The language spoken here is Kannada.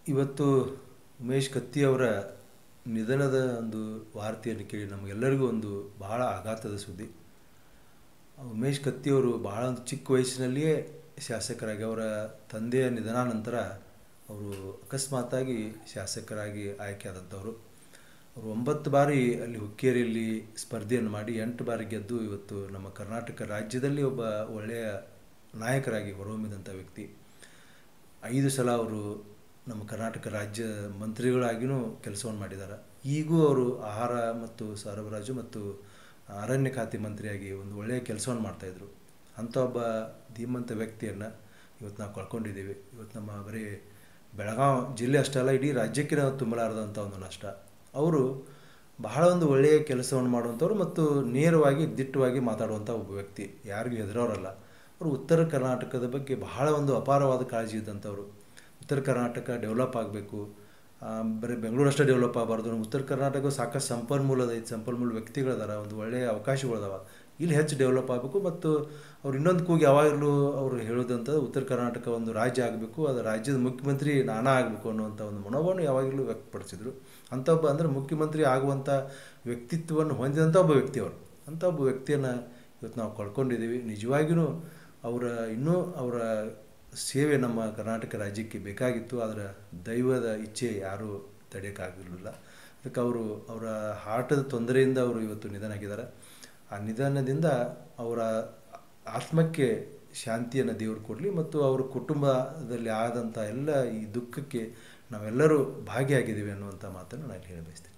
ಇವತ್ತು ಉಮೇಶ್ ಕತ್ತಿ ಅವರ ನಿಧನದ ಒಂದು ವಾರ್ತೆಯನ್ನು ಕೇಳಿ ನಮಗೆಲ್ಲರಿಗೂ ಒಂದು ಬಹಳ ಆಘಾತದ ಸುದ್ದಿ ಉಮೇಶ್ ಕತ್ತಿಯವರು ಬಹಳ ಒಂದು ಚಿಕ್ಕ ವಯಸ್ಸಿನಲ್ಲಿಯೇ ಶಾಸಕರಾಗಿ ಅವರ ತಂದೆಯ ನಿಧನ ನಂತರ ಅವರು ಅಕಸ್ಮಾತಾಗಿ ಶಾಸಕರಾಗಿ ಆಯ್ಕೆಯಾದಂಥವರು ಅವರು ಒಂಬತ್ತು ಬಾರಿ ಅಲ್ಲಿ ಹುಕ್ಕೇರಿಯಲ್ಲಿ ಸ್ಪರ್ಧೆಯನ್ನು ಮಾಡಿ ಎಂಟು ಬಾರಿ ಗೆದ್ದು ಇವತ್ತು ನಮ್ಮ ಕರ್ನಾಟಕ ರಾಜ್ಯದಲ್ಲಿ ಒಬ್ಬ ಒಳ್ಳೆಯ ನಾಯಕರಾಗಿ ಹೊರಹೊಮ್ಮಿದಂಥ ವ್ಯಕ್ತಿ ಐದು ಸಲ ಅವರು ನಮ್ಮ ಕರ್ನಾಟಕ ರಾಜ್ಯ ಮಂತ್ರಿಗಳಾಗಿಯೂ ಕೆಲಸವನ್ನು ಮಾಡಿದ್ದಾರೆ ಈಗೂ ಅವರು ಆಹಾರ ಮತ್ತು ಸರಬರಾಜು ಮತ್ತು ಅರಣ್ಯ ಖಾತೆ ಮಂತ್ರಿಯಾಗಿ ಒಂದು ಒಳ್ಳೆಯ ಕೆಲಸವನ್ನು ಮಾಡ್ತಾಯಿದ್ರು ಅಂಥ ಒಬ್ಬ ಧೀಮಂತ ವ್ಯಕ್ತಿಯನ್ನು ಇವತ್ತು ನಾವು ಕಳ್ಕೊಂಡಿದ್ದೀವಿ ಇವತ್ತು ನಮ್ಮ ಬರೀ ಬೆಳಗಾವಿ ಜಿಲ್ಲೆ ಅಷ್ಟೇ ಅಲ್ಲ ಇಡೀ ರಾಜ್ಯಕ್ಕೆ ನಾವು ತುಂಬಲಾರದಂಥ ಒಂದು ನಷ್ಟ ಅವರು ಬಹಳ ಒಂದು ಒಳ್ಳೆಯ ಕೆಲಸವನ್ನು ಮಾಡುವಂಥವ್ರು ಮತ್ತು ನೇರವಾಗಿ ದಿಟ್ಟವಾಗಿ ಮಾತಾಡುವಂಥ ಒಬ್ಬ ವ್ಯಕ್ತಿ ಯಾರಿಗೂ ಹೆದರೋರಲ್ಲ ಅವರು ಉತ್ತರ ಕರ್ನಾಟಕದ ಬಗ್ಗೆ ಬಹಳ ಒಂದು ಅಪಾರವಾದ ಕಾಳಜಿ ಇದ್ದಂಥವ್ರು ಉತ್ತರ ಕರ್ನಾಟಕ ಡೆವಲಪ್ ಆಗಬೇಕು ಬರೀ ಬೆಂಗಳೂರು ಅಷ್ಟೇ ಡೆವಲಪ್ ಆಗಬಾರ್ದು ಉತ್ತರ ಕರ್ನಾಟಕ ಸಾಕಷ್ಟು ಸಂಪನ್ಮೂಲ ಐತೆ ಸಂಪನ್ಮೂಲ ವ್ಯಕ್ತಿಗಳದಾರ ಒಂದು ಒಳ್ಳೆಯ ಅವಕಾಶಗಳದಾವ ಇಲ್ಲಿ ಹೆಚ್ಚು ಡೆವಲಪ್ ಆಗಬೇಕು ಮತ್ತು ಅವ್ರು ಇನ್ನೊಂದು ಕೂಗಿ ಯಾವಾಗಲೂ ಅವರು ಹೇಳೋದಂತ ಉತ್ತರ ಕರ್ನಾಟಕ ಒಂದು ರಾಜ್ಯ ಆಗಬೇಕು ಅದು ರಾಜ್ಯದ ಮುಖ್ಯಮಂತ್ರಿ ನಾನಾ ಆಗಬೇಕು ಅನ್ನುವಂಥ ಒಂದು ಮನೋಭಾವನೆ ಯಾವಾಗಲೂ ವ್ಯಕ್ತಪಡಿಸಿದರು ಅಂಥ ಒಬ್ಬ ಅಂದರೆ ಮುಖ್ಯಮಂತ್ರಿ ಆಗುವಂಥ ವ್ಯಕ್ತಿತ್ವವನ್ನು ಹೊಂದಿದಂಥ ಒಬ್ಬ ವ್ಯಕ್ತಿ ಅವರು ಅಂಥ ಒಬ್ಬ ವ್ಯಕ್ತಿಯನ್ನು ಇವತ್ತು ನಾವು ಕಳ್ಕೊಂಡಿದ್ದೀವಿ ನಿಜವಾಗಿಯೂ ಅವರ ಇನ್ನೂ ಅವರ ಸೇವೆ ನಮ್ಮ ಕರ್ನಾಟಕ ರಾಜ್ಯಕ್ಕೆ ಬೇಕಾಗಿತ್ತು ಆದರೆ ದೈವದ ಇಚ್ಛೆ ಯಾರೂ ತಡೆಯೋಕ್ಕಾಗಿರಲಿಲ್ಲ ಅದಕ್ಕೆ ಅವರು ಅವರ ಹಾರ್ಟದ ತೊಂದರೆಯಿಂದ ಅವರು ಇವತ್ತು ನಿಧನ ಆಗಿದ್ದಾರೆ ಆ ನಿಧನದಿಂದ ಅವರ ಆತ್ಮಕ್ಕೆ ಶಾಂತಿಯನ್ನು ದೇವರು ಕೊಡಲಿ ಮತ್ತು ಅವರ ಕುಟುಂಬದಲ್ಲಿ ಆದಂಥ ಎಲ್ಲ ಈ ದುಃಖಕ್ಕೆ ನಾವೆಲ್ಲರೂ ಭಾಗಿಯಾಗಿದ್ದೀವಿ ಅನ್ನುವಂಥ ಮಾತನ್ನು ನಾನು ಹೇಳ ಬಯಸ್ತೀನಿ